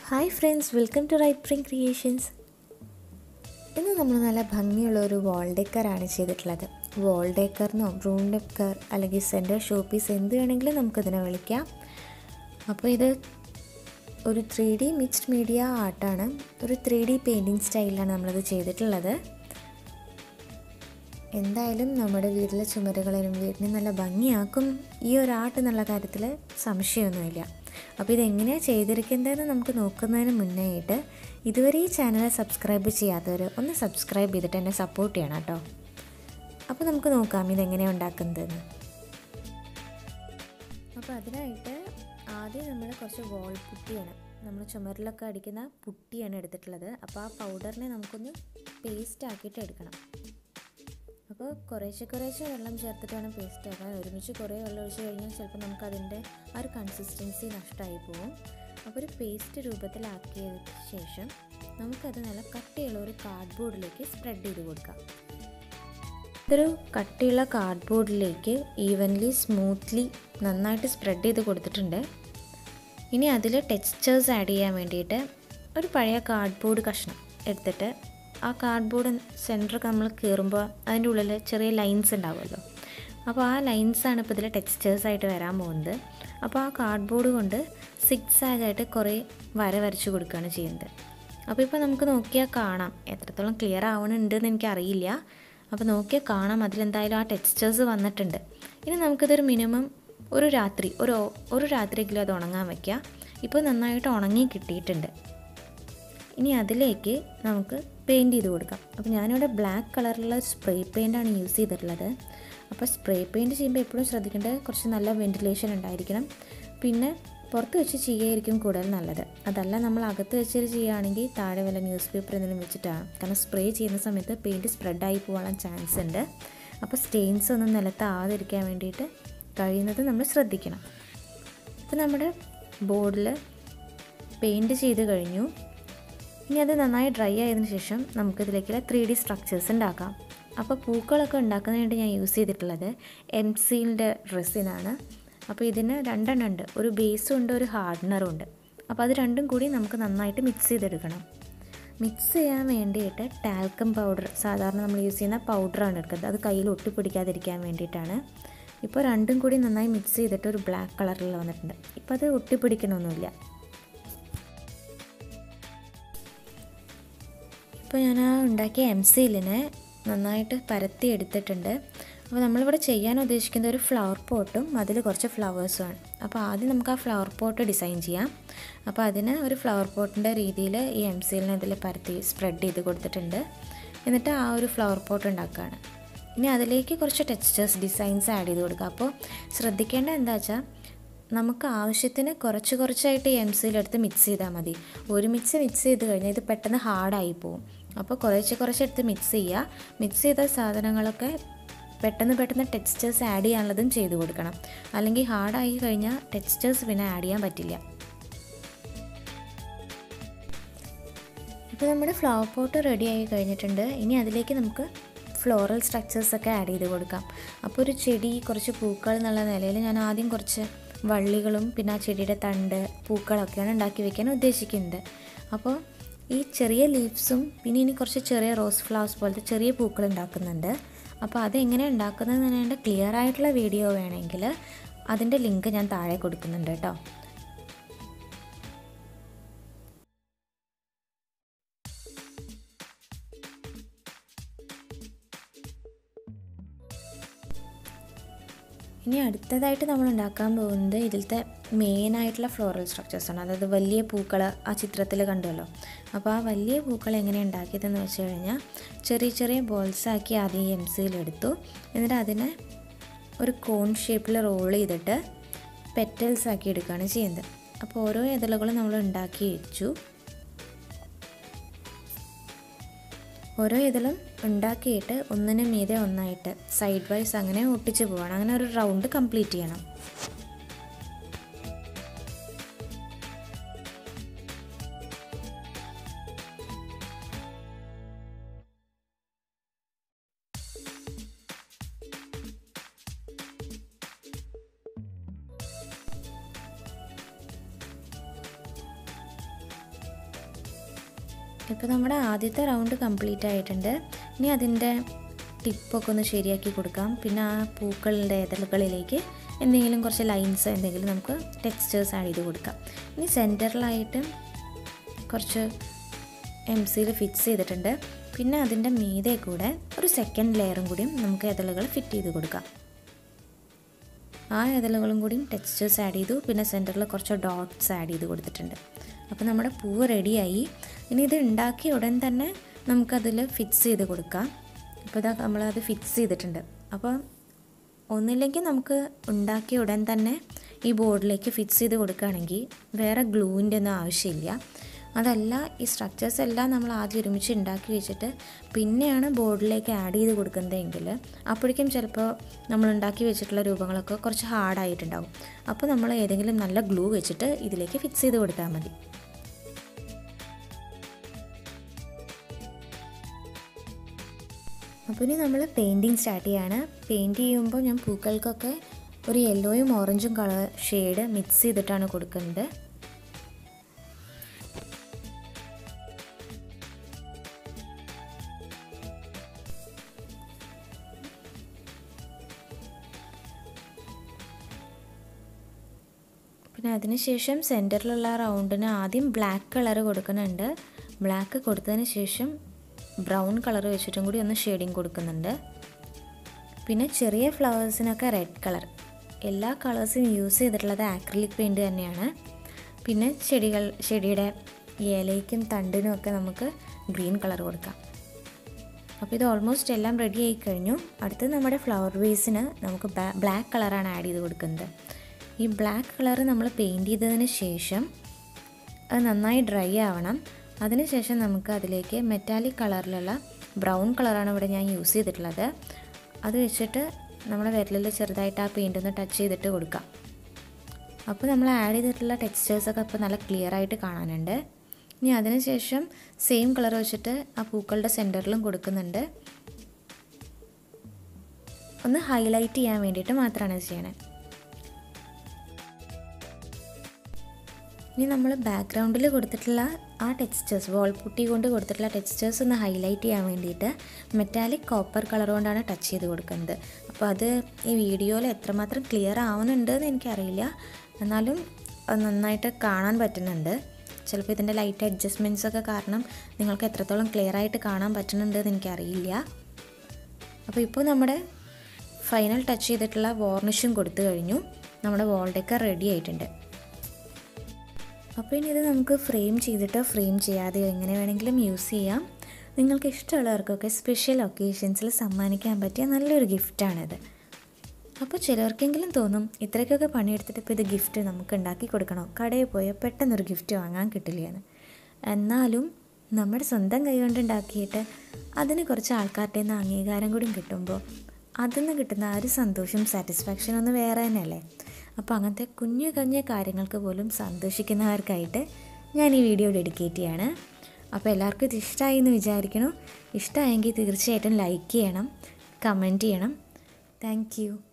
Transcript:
hi friends welcome to right spring creations ഇന്ന് നമ്മൾ നല്ല ഭംഗിയുള്ള ഒരു വാൾ ഡെക്കറാണ് ചെയ്തിട്ടുള്ളത് വാൾ ഡെക്കറിനോ ബ്രൂൺ ഡെക്കർ അല്ലെങ്കിൽ സെൻറ്റർ ഷോ പീസ് എന്ത് വേണമെങ്കിലും നമുക്കിതിനെ വിളിക്കാം അപ്പോൾ ഇത് ഒരു ത്രീ ഡി മിക്സ്ഡ് മീഡിയ ആർട്ടാണ് ഒരു ത്രീ ഡി പെയിൻറ്റിങ് സ്റ്റൈലിലാണ് നമ്മളിത് ചെയ്തിട്ടുള്ളത് എന്തായാലും നമ്മുടെ വീട്ടിലെ ചുമരുകളിലും വീടിനെ നല്ല ഭംഗിയാക്കും ഈ ഒരു ആർട്ട് എന്നുള്ള കാര്യത്തിൽ സംശയമൊന്നുമില്ല അപ്പോൾ ഇതെങ്ങനെയാണ് ചെയ്തിരിക്കുന്നതെന്ന് നമുക്ക് നോക്കുന്നതിന് മുന്നേ ആയിട്ട് ഇതുവരെ ഈ ചാനൽ സബ്സ്ക്രൈബ് ചെയ്യാത്തവർ ഒന്ന് സബ്സ്ക്രൈബ് ചെയ്തിട്ട് എന്നെ സപ്പോർട്ട് ചെയ്യണം കേട്ടോ അപ്പോൾ നമുക്ക് നോക്കാം ഇതെങ്ങനെയാണ് ഉണ്ടാക്കുന്നതെന്ന് അപ്പോൾ അതിനായിട്ട് ആദ്യം നമ്മൾ കുറച്ച് വോൾ പുട്ടിയാണ് നമ്മൾ ചുമരിലൊക്കെ അടിക്കുന്ന പുട്ടിയാണ് എടുത്തിട്ടുള്ളത് അപ്പോൾ ആ പൗഡറിനെ നമുക്കൊന്ന് പേസ്റ്റ് ആക്കിയിട്ട് എടുക്കണം അപ്പോൾ കുറേശ്ശെ കുറേശ്ശെ വെള്ളം ചേർത്തിട്ട് വേണം പേസ്റ്റ് ആക്കാൻ ഒരുമിച്ച് കുറേ വെള്ളം ഒഴിച്ച് കഴിഞ്ഞാൽ ചിലപ്പോൾ നമുക്കതിൻ്റെ ആ ഒരു കൺസിസ്റ്റൻസി നഷ്ടമായി പോകും അപ്പോൾ ഒരു പേസ്റ്റ് രൂപത്തിലാക്കിയതിന് ശേഷം നമുക്കത് നല്ല കട്ടിയുള്ള ഒരു കാർഡ്ബോർഡിലേക്ക് സ്പ്രെഡ് ചെയ്ത് കൊടുക്കാം ഇതൊരു കട്ടിയുള്ള കാർഡ്ബോർഡിലേക്ക് ഈവൻലി സ്മൂത്ത്ലി നന്നായിട്ട് സ്പ്രെഡ് ചെയ്ത് കൊടുത്തിട്ടുണ്ട് ഇനി അതിൽ ടെക്സ്ചേഴ്സ് ആഡ് ചെയ്യാൻ വേണ്ടിയിട്ട് ഒരു പഴയ കാർഡ്ബോർഡ് കഷ്ണം എടുത്തിട്ട് ആ കാർഡ്ബോർഡ് സെൻറ്ററൊക്കെ നമ്മൾ കീറുമ്പോൾ അതിൻ്റെ ഉള്ളിൽ ചെറിയ ലൈൻസ് ഉണ്ടാവുമല്ലോ അപ്പോൾ ആ ലൈൻസാണ് ഇപ്പോൾ ഇതിൽ ടെക്സ്ചേഴ്സ് ആയിട്ട് വരാൻ പോകുന്നത് അപ്പോൾ ആ കാർഡ്ബോർഡ് കൊണ്ട് സിക്സ് ആയിട്ട് കുറേ വര വരച്ച് കൊടുക്കുകയാണ് ചെയ്യുന്നത് അപ്പോൾ ഇപ്പോൾ നമുക്ക് നോക്കിയാൽ കാണാം എത്രത്തോളം ക്ലിയർ ആവണുണ്ടെന്ന് എനിക്കറിയില്ല അപ്പോൾ നോക്കിയാൽ കാണാം അതിലെന്തായാലും ആ ടെക്സ്ചേഴ്സ് വന്നിട്ടുണ്ട് ഇനി നമുക്കിതൊരു മിനിമം ഒരു രാത്രി ഒരു ഒരു രാത്രിയെങ്കിലും അത് ഉണങ്ങാൻ വയ്ക്കുക ഇപ്പോൾ നന്നായിട്ട് ഉണങ്ങി കിട്ടിയിട്ടുണ്ട് ഇനി അതിലേക്ക് നമുക്ക് പെയിൻറ്റ് ചെയ്ത് കൊടുക്കാം അപ്പോൾ ഞാനിവിടെ ബ്ലാക്ക് കളറിലുള്ള സ്പ്രേ പെയിൻ്റാണ് യൂസ് ചെയ്തിട്ടുള്ളത് അപ്പോൾ സ്പ്രേ പെയിൻറ്റ് ചെയ്യുമ്പോൾ എപ്പോഴും ശ്രദ്ധിക്കേണ്ടത് കുറച്ച് നല്ല വെൻറ്റിലേഷൻ ഉണ്ടായിരിക്കണം പിന്നെ പുറത്ത് വെച്ച് ചെയ്യുകയായിരിക്കും കൂടുതൽ നല്ലത് അതല്ല നമ്മൾ അകത്ത് വെച്ചിട്ട് ചെയ്യുകയാണെങ്കിൽ താഴെ വല്ല ന്യൂസ് പേപ്പർ എന്തെങ്കിലും വെച്ചിട്ടാണ് കാരണം സ്പ്രേ ചെയ്യുന്ന സമയത്ത് പെയിൻറ്റ് സ്പ്രെഡായി പോകാൻ ചാൻസ് ഉണ്ട് അപ്പോൾ സ്റ്റെയിൻസ് ഒന്നും നിലത്താവാതിരിക്കാൻ വേണ്ടിയിട്ട് കഴിയുന്നത് നമ്മൾ ശ്രദ്ധിക്കണം ഇപ്പോൾ നമ്മുടെ ബോർഡിൽ പെയിൻറ്റ് ചെയ്ത് കഴിഞ്ഞു ഇനി അത് നന്നായി ഡ്രൈ ആയതിനു ശേഷം നമുക്കിതിലേക്കുള്ള ത്രീ ഡി സ്ട്രക്ചേഴ്സ് ഉണ്ടാക്കാം അപ്പോൾ പൂക്കളൊക്കെ ഉണ്ടാക്കുന്നതിനായിട്ട് ഞാൻ യൂസ് ചെയ്തിട്ടുള്ളത് എം സീലിൻ്റെ റെസിനാണ് അപ്പോൾ ഇതിന് രണ്ടെണ്ണം ഉണ്ട് ഒരു ബേസും ഉണ്ട് ഒരു ഹാർഡനറും ഉണ്ട് അപ്പോൾ അത് രണ്ടും കൂടി നമുക്ക് നന്നായിട്ട് മിക്സ് ചെയ്തെടുക്കണം മിക്സ് ചെയ്യാൻ വേണ്ടിയിട്ട് ടാൽക്കം പൗഡർ സാധാരണ നമ്മൾ യൂസ് ചെയ്യുന്ന പൗഡറാണ് എടുക്കുന്നത് അത് കയ്യിൽ ഒട്ടിപ്പിടിക്കാതിരിക്കാൻ വേണ്ടിയിട്ടാണ് ഇപ്പോൾ രണ്ടും കൂടി നന്നായി മിക്സ് ചെയ്തിട്ട് ഒരു ബ്ലാക്ക് കളറിൽ വന്നിട്ടുണ്ട് ഇപ്പോൾ അത് ഒട്ടിപ്പിടിക്കണമൊന്നുമില്ല ഇപ്പോൾ ഞാൻ ആ ഉണ്ടാക്കിയ എം സീലിനെ നന്നായിട്ട് പരത്തി എടുത്തിട്ടുണ്ട് അപ്പോൾ നമ്മളിവിടെ ചെയ്യാൻ ഉദ്ദേശിക്കുന്നത് ഒരു ഫ്ലവർ പോട്ടും അതിൽ കുറച്ച് ഫ്ലവേഴ്സുമാണ് അപ്പോൾ ആദ്യം നമുക്ക് ആ ഫ്ലവർ പോട്ട് ഡിസൈൻ ചെയ്യാം അപ്പോൾ അതിന് ഒരു ഫ്ലവർ പോട്ടിൻ്റെ രീതിയിൽ ഈ എം സീലിനെ ഇതിൽ പരത്തി സ്പ്രെഡ് ചെയ്ത് കൊടുത്തിട്ടുണ്ട് എന്നിട്ട് ആ ഒരു ഫ്ലവർ പോട്ട് ഉണ്ടാക്കുകയാണ് ഇനി അതിലേക്ക് കുറച്ച് ടെക്സ്ചേഴ്സ് ഡിസൈൻസ് ആഡ് ചെയ്ത് കൊടുക്കുക അപ്പോൾ ശ്രദ്ധിക്കേണ്ട എന്താ വെച്ചാൽ നമുക്ക് ആവശ്യത്തിന് കുറച്ച് കുറച്ചായിട്ട് എം സിയിലെടുത്ത് മിക്സ് ചെയ്താൽ മതി ഒരുമിച്ച് മിക്സ് ചെയ്ത് കഴിഞ്ഞാൽ ഇത് പെട്ടെന്ന് ഹാർഡായി പോകും അപ്പോൾ കുറച്ച് കുറച്ചെടുത്ത് മിക്സ് ചെയ്യുക മിക്സ് ചെയ്ത സാധനങ്ങളൊക്കെ പെട്ടെന്ന് പെട്ടെന്ന് ടെക്സ്ചേഴ്സ് ആഡ് ചെയ്യാനുള്ളതും ചെയ്ത് കൊടുക്കണം അല്ലെങ്കിൽ ഹാർഡായി കഴിഞ്ഞാൽ ടെക്സ്ചേഴ്സ് പിന്നെ ആഡ് ചെയ്യാൻ പറ്റില്ല ഇപ്പോൾ നമ്മുടെ ഫ്ലവർ പോട്ട് റെഡി ആയി കഴിഞ്ഞിട്ടുണ്ട് ഇനി അതിലേക്ക് നമുക്ക് ഫ്ലോറൽ സ്ട്രക്ചേഴ്സൊക്കെ ആഡ് ചെയ്ത് കൊടുക്കാം അപ്പോൾ ഒരു ചെടി കുറച്ച് പൂക്കൾ എന്നുള്ള നിലയിൽ ഞാൻ ആദ്യം കുറച്ച് വള്ളികളും പിന്നെ ആ ചെടിയുടെ തണ്ട് പൂക്കളൊക്കെയാണ് ഉണ്ടാക്കി വെക്കാൻ ഉദ്ദേശിക്കുന്നത് അപ്പോൾ ഈ ചെറിയ ലീവ്സും പിന്നെ ഇനി കുറച്ച് ചെറിയ റോസ് ഫ്ലവേഴ്സ് പോലത്തെ ചെറിയ പൂക്കൾ ഉണ്ടാക്കുന്നുണ്ട് അപ്പോൾ അതെങ്ങനെ ഉണ്ടാക്കുന്നത് എന്നതിൻ്റെ ക്ലിയർ ആയിട്ടുള്ള വീഡിയോ വേണമെങ്കിൽ അതിൻ്റെ ലിങ്ക് ഞാൻ താഴെ കൊടുക്കുന്നുണ്ട് കേട്ടോ ഇനി അടുത്തതായിട്ട് നമ്മൾ ഉണ്ടാക്കാൻ പോകുന്നത് ഇതിലത്തെ മെയിനായിട്ടുള്ള ഫ്ലോറൽ സ്ട്രക്ചേഴ്സാണ് അതായത് വലിയ പൂക്കൾ ആ ചിത്രത്തിൽ കണ്ടുവല്ലോ അപ്പോൾ ആ വലിയ പൂക്കൾ എങ്ങനെ ഉണ്ടാക്കിയതെന്ന് വെച്ച് കഴിഞ്ഞാൽ ചെറിയ ചെറിയ ബോൾസാക്കി ആദ്യം എം സിയിലെടുത്തു എന്നിട്ട് അതിനെ ഒരു കോൺ ഷേപ്പിൽ റോൾ ചെയ്തിട്ട് പെറ്റൽസ് ആക്കി എടുക്കുകയാണ് ചെയ്യുന്നത് അപ്പോൾ ഓരോ ഇതളുകളും നമ്മൾ ഉണ്ടാക്കി വെച്ചു ഓരോ ഇതിലും ഉണ്ടാക്കിയിട്ട് ഒന്നിന് മീതെ ഒന്നായിട്ട് സൈഡ് വൈസ് അങ്ങനെ ഒട്ടിച്ച് പോകണം അങ്ങനെ ഒരു റൗണ്ട് കംപ്ലീറ്റ് ചെയ്യണം ഇപ്പോൾ നമ്മുടെ ആദ്യത്തെ റൗണ്ട് കംപ്ലീറ്റ് ആയിട്ടുണ്ട് ഇനി അതിൻ്റെ ടിപ്പൊക്കെ ഒന്ന് ശരിയാക്കി കൊടുക്കാം പിന്നെ ആ പൂക്കളുടെ ഇതളുകളിലേക്ക് എന്തെങ്കിലും കുറച്ച് ലൈൻസ് എന്തെങ്കിലും നമുക്ക് ടെക്സ്റ്റേഴ്സ് ആഡ് ചെയ്ത് കൊടുക്കാം ഇനി സെൻറ്ററിലായിട്ട് കുറച്ച് എം സിയിൽ ഫിക്സ് ചെയ്തിട്ടുണ്ട് പിന്നെ അതിൻ്റെ മീതെ കൂടെ ഒരു സെക്കൻഡ് ലെയറും കൂടിയും നമുക്ക് ഇതളുകൾ ഫിറ്റ് ചെയ്ത് കൊടുക്കാം ആ ഇതളുകളും കൂടിയും ടെക്സ്റ്റേഴ്സ് ആഡ് ചെയ്തു പിന്നെ സെൻറ്ററിൽ കുറച്ച് ഡോട്ട്സ് ആഡ് ചെയ്ത് കൊടുത്തിട്ടുണ്ട് അപ്പോൾ നമ്മുടെ പൂവ് റെഡിയായി ഇനി ഇത് ഉണ്ടാക്കിയ ഉടൻ തന്നെ നമുക്കതിൽ ഫിക്സ് ചെയ്ത് കൊടുക്കാം അപ്പോൾ ഇതാ നമ്മളത് ഫിക്സ് ചെയ്തിട്ടുണ്ട് അപ്പോൾ ഒന്നില്ലെങ്കിൽ നമുക്ക് ഉണ്ടാക്കിയ ഉടൻ തന്നെ ഈ ബോർഡിലേക്ക് ഫിക്സ് ചെയ്ത് കൊടുക്കുകയാണെങ്കിൽ വേറെ ഗ്ലൂവിൻ്റെ ഒന്നും ആവശ്യമില്ല അതല്ല ഈ സ്ട്രക്ചേഴ്സ് എല്ലാം നമ്മൾ ആദ്യം ഒരുമിച്ച് ഉണ്ടാക്കി വെച്ചിട്ട് പിന്നെയാണ് ബോർഡിലേക്ക് ആഡ് ചെയ്ത് കൊടുക്കുന്നതെങ്കിൽ അപ്പോഴേക്കും ചിലപ്പോൾ നമ്മൾ ഉണ്ടാക്കി വെച്ചിട്ടുള്ള രൂപങ്ങളൊക്കെ കുറച്ച് ഹാർഡായിട്ടുണ്ടാവും അപ്പോൾ നമ്മൾ ഏതെങ്കിലും നല്ല ഗ്ലൂ വെച്ചിട്ട് ഇതിലേക്ക് ഫിക്സ് ചെയ്ത് കൊടുത്താൽ മതി അപ്പോൾ ഇനി നമ്മൾ പെയിൻറ്റിങ് സ്റ്റാർട്ട് ചെയ്യാണ് പെയിൻറ്റ് ചെയ്യുമ്പോൾ ഞാൻ പൂക്കൾക്കൊക്കെ ഒരു യെല്ലോയും ഓറഞ്ചും കളർ ഷെയ്ഡ് മിക്സ് ചെയ്തിട്ടാണ് കൊടുക്കുന്നത് പിന്നെ അതിനുശേഷം സെൻറ്ററിലുള്ള റൗണ്ടിന് ആദ്യം ബ്ലാക്ക് കളർ കൊടുക്കുന്നുണ്ട് ബ്ലാക്ക് കൊടുത്തതിന് ശേഷം ബ്രൗൺ കളർ വെച്ചിട്ടും കൂടി ഒന്ന് ഷെയ്ഡിങ് കൊടുക്കുന്നുണ്ട് പിന്നെ ചെറിയ ഫ്ലവേഴ്സിനൊക്കെ റെഡ് കളർ എല്ലാ കളേഴ്സും യൂസ് ചെയ്തിട്ടുള്ളത് ആക്രിലിക് പെയിൻറ് തന്നെയാണ് പിന്നെ ചെടികൾ ചെടിയുടെ ഇലയ്ക്കും തണ്ടിനും ഒക്കെ നമുക്ക് ഗ്രീൻ കളർ കൊടുക്കാം അപ്പോൾ ഇത് ഓൾമോസ്റ്റ് എല്ലാം റെഡി ആയി കഴിഞ്ഞു അടുത്ത് നമ്മുടെ ഫ്ലവർ വേസിന് നമുക്ക് ബ്ലാക്ക് കളറാണ് ആഡ് ചെയ്ത് കൊടുക്കുന്നത് ഈ ബ്ലാക്ക് കളർ നമ്മൾ പെയിൻറ് ചെയ്തതിന് ശേഷം അത് നന്നായി ഡ്രൈ ആവണം അതിനുശേഷം നമുക്ക് അതിലേക്ക് മെറ്റാലിക് കളറിലുള്ള ബ്രൗൺ കളറാണ് ഇവിടെ ഞാൻ യൂസ് ചെയ്തിട്ടുള്ളത് അത് വെച്ചിട്ട് നമ്മുടെ വിരലിൽ ചെറുതായിട്ട് ആ പെയിൻ്റ് ഒന്ന് ടച്ച് ചെയ്തിട്ട് കൊടുക്കാം അപ്പോൾ നമ്മൾ ആഡ് ചെയ്തിട്ടുള്ള ടെക്സ്റ്റേഴ്സൊക്കെ ഇപ്പോൾ നല്ല ക്ലിയർ ആയിട്ട് കാണാനുണ്ട് ഇനി അതിനുശേഷം സെയിം കളർ വെച്ചിട്ട് ആ പൂക്കളുടെ സെൻറ്ററിലും കൊടുക്കുന്നുണ്ട് ഒന്ന് ഹൈലൈറ്റ് ചെയ്യാൻ വേണ്ടിയിട്ട് മാത്രമാണ് ഇത് ചെയ്യണത് ഇനി നമ്മൾ ബാക്ക്ഗ്രൗണ്ടിൽ കൊടുത്തിട്ടുള്ള ആ ടെക്സ്റ്റേഴ്സ് വാൾ പുട്ടി കൊണ്ട് കൊടുത്തിട്ടുള്ള ടെക്സ്റ്റേഴ്സ് ഒന്ന് ഹൈലൈറ്റ് ചെയ്യാൻ വേണ്ടിയിട്ട് മെറ്റാലിക് കോപ്പർ കളർ കൊണ്ടാണ് ടച്ച് ചെയ്ത് കൊടുക്കുന്നത് അപ്പോൾ അത് ഈ വീഡിയോയിൽ എത്രമാത്രം ക്ലിയർ ആവുന്നുണ്ട് എന്ന് എനിക്കറിയില്ല എന്നാലും അത് നന്നായിട്ട് കാണാൻ പറ്റുന്നുണ്ട് ചിലപ്പോൾ ഇതിൻ്റെ ലൈറ്റ് അഡ്ജസ്റ്റ്മെൻറ്റ്സ് ഒക്കെ കാരണം നിങ്ങൾക്ക് എത്രത്തോളം ക്ലിയർ ആയിട്ട് കാണാൻ പറ്റുന്നുണ്ട് എന്ന് എനിക്കറിയില്ല അപ്പോൾ ഇപ്പോൾ നമ്മുടെ ഫൈനൽ ടച്ച് ചെയ്തിട്ടുള്ള വാർണിഷും കൊടുത്തു കഴിഞ്ഞു നമ്മുടെ വാൾ ഡെക്കർ റെഡി ആയിട്ടുണ്ട് അപ്പോൾ ഇനി ഇത് നമുക്ക് ഫ്രെയിം ചെയ്തിട്ടോ ഫ്രെയിം ചെയ്യാതെയോ എങ്ങനെ വേണമെങ്കിലും യൂസ് ചെയ്യാം നിങ്ങൾക്ക് ഇഷ്ടമുള്ളവർക്കൊക്കെ സ്പെഷ്യൽ ഒക്കേഷൻസിൽ സമ്മാനിക്കാൻ പറ്റിയ നല്ലൊരു ഗിഫ്റ്റാണിത് അപ്പോൾ ചിലർക്കെങ്കിലും തോന്നും ഇത്രയ്ക്കൊക്കെ പണിയെടുത്തിട്ട് ഇപ്പോൾ ഇത് ഗിഫ്റ്റ് നമുക്ക് ഉണ്ടാക്കി കൊടുക്കണോ കടയിൽ പോയാൽ പെട്ടെന്നൊരു ഗിഫ്റ്റ് വാങ്ങാൻ കിട്ടില്ല എന്ന് എന്നാലും നമ്മുടെ സ്വന്തം കൈകൊണ്ട് ഉണ്ടാക്കിയിട്ട് അതിന് കുറച്ച് ആൾക്കാരുടെ നിന്ന് അംഗീകാരം കൂടി കിട്ടുമ്പോൾ അതിൽ നിന്ന് കിട്ടുന്ന ആ ഒരു സന്തോഷം സാറ്റിസ്ഫാക്ഷൻ ഒന്ന് വേറെ തന്നെയല്ലേ അപ്പോൾ അങ്ങനത്തെ കുഞ്ഞു കുഞ്ഞു കാര്യങ്ങൾക്ക് പോലും സന്തോഷിക്കുന്നവർക്കായിട്ട് ഞാൻ ഈ വീഡിയോ ഡെഡിക്കേറ്റ് ചെയ്യാണ് അപ്പോൾ എല്ലാവർക്കും ഇത് ഇഷ്ടമായി എന്ന് വിചാരിക്കണം ഇഷ്ടമായെങ്കിൽ തീർച്ചയായിട്ടും ലൈക്ക് ചെയ്യണം കമൻറ്റ് ചെയ്യണം താങ്ക്